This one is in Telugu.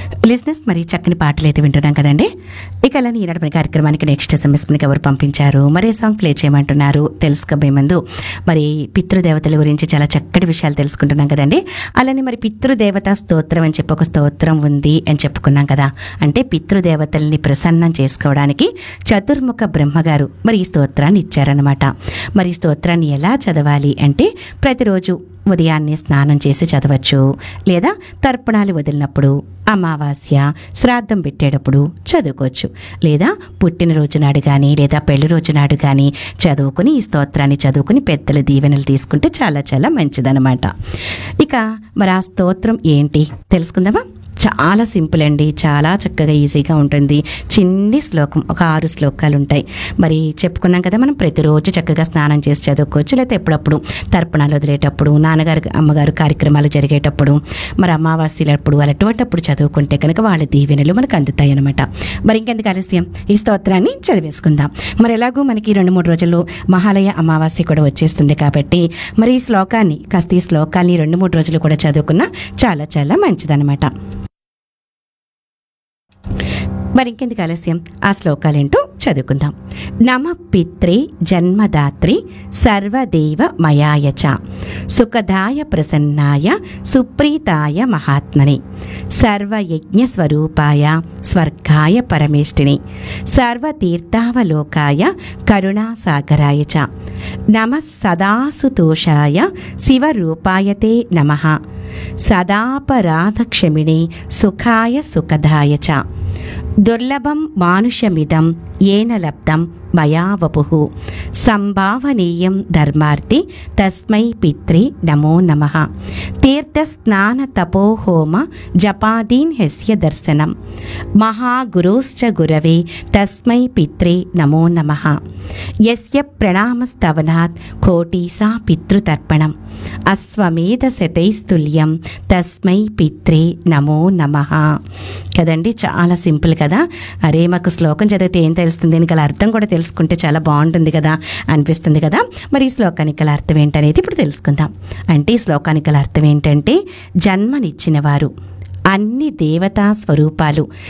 లిజినెస్ మరి చక్కని పాటలు అయితే వింటున్నాం కదండి ఇక అలానే ఈనాడు మన కార్యక్రమానికి నెక్స్ట్ ఎస్ఎంఎస్ మనకి ఎవరు పంపించారు మరి ఏ సాంగ్ ప్లే చేయమంటున్నారు తెలుసుకోబోయే ముందు మరి పితృదేవతల గురించి చాలా చక్కటి విషయాలు తెలుసుకుంటున్నాం కదండి అలానే మరి పితృదేవత స్తోత్రం అని చెప్పి ఒక స్తోత్రం ఉంది అని చెప్పుకున్నాం కదా అంటే పితృదేవతల్ని ప్రసన్నం చేసుకోవడానికి చతుర్ముఖ బ్రహ్మగారు మరి ఈ స్తోత్రాన్ని ఇచ్చారనమాట మరి ఈ స్తోత్రాన్ని ఎలా చదవాలి అంటే ప్రతిరోజు ఉదయాన్నే స్నానం చేసి చదవచ్చు లేదా తర్పణాలు వదిలినప్పుడు అమావాస్య శ్రాద్ధం పెట్టేటప్పుడు చదువుకోవచ్చు లేదా పుట్టినరోజు నాడు కానీ లేదా పెళ్లి రోజు నాడు కానీ చదువుకుని ఈ స్తోత్రాన్ని చదువుకుని పెద్దల దీవెనలు తీసుకుంటే చాలా చాలా మంచిదన్నమాట ఇక మరి ఆ స్తోత్రం ఏంటి తెలుసుకుందామా చాలా సింపుల్ అండి చాలా చక్కగా ఈజీగా ఉంటుంది చిన్ని శ్లోకం ఒక ఆరు శ్లోకాలు ఉంటాయి మరి చెప్పుకున్నాం కదా మనం ప్రతిరోజు చక్కగా స్నానం చేసి చదువుకోవచ్చు లేకపోతే ఎప్పుడప్పుడు తర్పణాలు వదిలేటప్పుడు నాన్నగారు అమ్మగారు కార్యక్రమాలు జరిగేటప్పుడు మరి అమావాస్యలప్పుడు అలాంటివప్పుడు చదువుకుంటే కనుక వాళ్ళ దీవెనలు మనకు అందుతాయి అనమాట మరి ఇంకెందుకు ఆలస్యం ఈ స్తోత్రాన్ని చదివేసుకుందాం మరి ఎలాగో మనకి రెండు మూడు రోజుల్లో మహాలయ అమావాస్య కూడా వచ్చేస్తుంది కాబట్టి మరి ఈ శ్లోకాన్ని కాస్త ఈ శ్లోకాన్ని రెండు మూడు రోజులు కూడా చదువుకున్నా చాలా చాలా మంచిదన్నమాట మరి ఇంకెందుకు ఆలస్యం ఆ శ్లోకాలేంటో చదువుకుందాం నమ పిత్రే జన్మదాత్రి సర్వదేవ మయాయ చ సుఖదాయ ప్రసన్నాయ సుప్రీతాయ మహాత్మని సర్వయజ్ఞ స్వరూపాయ స్వర్గాయ పరమేష్టిని సర్వతీర్థావలోకాయ కరుణాసాగరాయ చ నమ సదాసుతోషాయ శివరూపాయ తే నమ సదాపరాధక్షమిణే సుఖాయ సుఖదాయ చ దుర్లభం మానుషమిదం ఏన లబ్ధం మయా వపు సంభావనీయం ధర్మార్థి తస్మై పిత్రి నమో నమ తీర్థస్నాన తపోహోమ జపాదీన్ హస్య దర్శనం మహాగురోశ్చ గురవే తస్మై పిత్రే నమో నమ యస్య ప్రణామస్తవనాత్ కోటీసా పితృతర్పణం అశ్వమేధ శతైస్తుల్యం తస్మై పిత్రే నమో నమ కదండి చాలా సింపుల్ కదా అరే మాకు శ్లోకం చదివితే ఏం తెలుస్తుంది దీనికి గల అర్థం కూడా తెలుసుకుంటే చాలా బాగుంటుంది కదా అనిపిస్తుంది కదా మరి ఈ శ్లోకానికి గల అర్థం ఏంటనేది ఇప్పుడు తెలుసుకుందాం అంటే ఈ శ్లోకానికి గల అర్థం ఏంటంటే జన్మనిచ్చిన వారు అన్ని దేవతా స్వరూపాలు